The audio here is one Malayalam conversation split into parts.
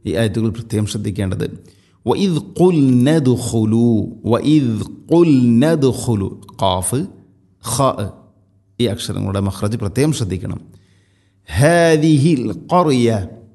ഈ ആയത്തുകൾ പ്രത്യേകം ശ്രദ്ധിക്കേണ്ടത് വഇദ് ഖുൽ നദ്ഖുലു വഇദ് ഖുൽ നദ്ഖുലു ഖാഫ് ഖ ഈ അക്ഷരങ്ങളുടെ മഖ്റജ് പ്രത്യേകം ശ്രദ്ധിക്കണം ഹാദിഹിൽ ഖറിയ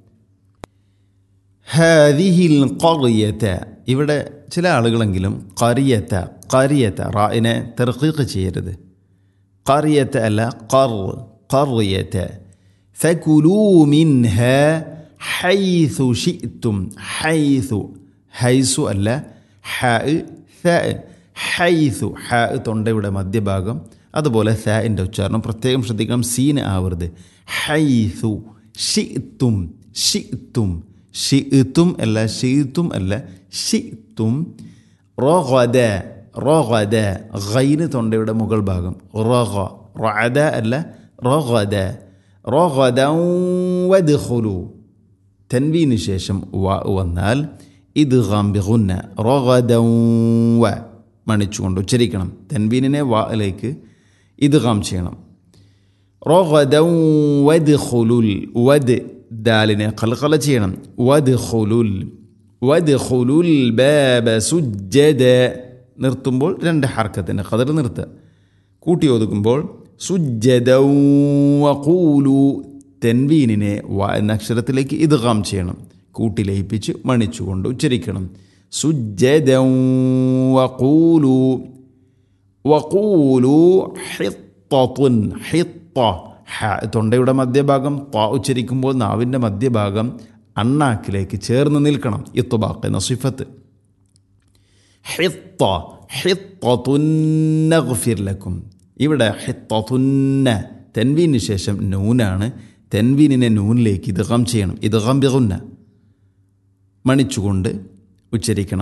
ഹാദിഹിൽ ഖറിയത ഇവിടെ ചില ആളുകളെങ്കിലും ഖറിയത്ത ഖറിയത്ത റായിനെ തെർക്കീക്ക് ചെയ്യരുത് ഖറിയത്ത അല്ല ഖർ ഖറിയത്ത ഫകുലൂ മിൻഹ ഹൈസു ഷിഅ്തും ഹൈസു ഹൈസു അല്ല ഹ ഥ ഹൈസു ഹ തൊണ്ടയുടെ മധ്യഭാഗം അതുപോലെ ഥൻ്റെ ഉച്ചാരണം പ്രത്യേകം ശ്രദ്ധിക്കണം സീന് ആവരുത് ഹൈസു ഷിഅ്തും ഷിഅ്തും ഷിഅ്തും അല്ല ഷിഅ്തും അല്ല ഷിഅ്തും റഗദ റഗദ ഗൈന് തൊണ്ടയുടെ മുകൾ ഭാഗം റഗ റഅദ അല്ല റഗദ റഗദ വദ്ഖുലു തൻവീന് ശേഷം വ വന്നാൽ ഇത് ഗാംബിഗുന്ന റഗദ വ മണിച്ചുകൊണ്ട് ഉച്ചരിക്കണം തൻവീനിനെ വയിലേക്ക് ഇത് ഗാം ചെയ്യണം റഗദ വദ്ഖുലുൽ വദ് ദാലിനെ ഖൽഖല ചെയ്യണം വദ്ഖുലുൽ വദ്ഖുലുൽ ബാബ സുജ്ജദ നിർത്തുമ്പോൾ രണ്ട് ഹർക്കത്തിൻ്റെ ഖദർ നിർത്തുക കൂട്ടി ഒതുക്കുമ്പോൾ സുജ്ജദ വഖൂലു തെൻവീനിനെ വ എന്ന അക്ഷരത്തിലേക്ക് ഇദ്ഗാം ചെയ്യണം കൂട്ടി ലയിപ്പിച്ച് മണിച്ചുകൊണ്ട് ഉച്ചരിക്കണം സുജ്ജദ വഖൂലു വഖൂലു ഹിത്തത്തുൻ ഹിത്ത ഹ തൊണ്ടയുടെ മധ്യഭാഗം ത ഉച്ചരിക്കുമ്പോൾ നാവിൻ്റെ മധ്യഭാഗം അണ്ണാക്കിലേക്ക് ചേർന്ന് നിൽക്കണം ഇത്തുബാക്ക് എന്ന സിഫത്ത് ഹിത്ത ഹിത്തുന്നഗ്ഫിർലക്കും ഇവിടെ ഹിത്തുന്ന തെൻവീന് ശേഷം നൂനാണ് തെൻവീനിനെ നൂനിലേക്ക് ഇദ്ഗാം ചെയ്യണം ഇദ്ഗാം ബിഗുന്ന മണിച്ചുകൊണ്ട് ഉച്ചരിക്കണം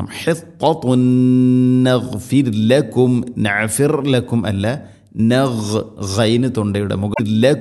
ഹിത്തുന്നഗ്ഫിർലക്കും നഅഫിർ ലക്കും അല്ല നഗ് ഗൈന് തൊണ്ടയുടെ മുകളിൽ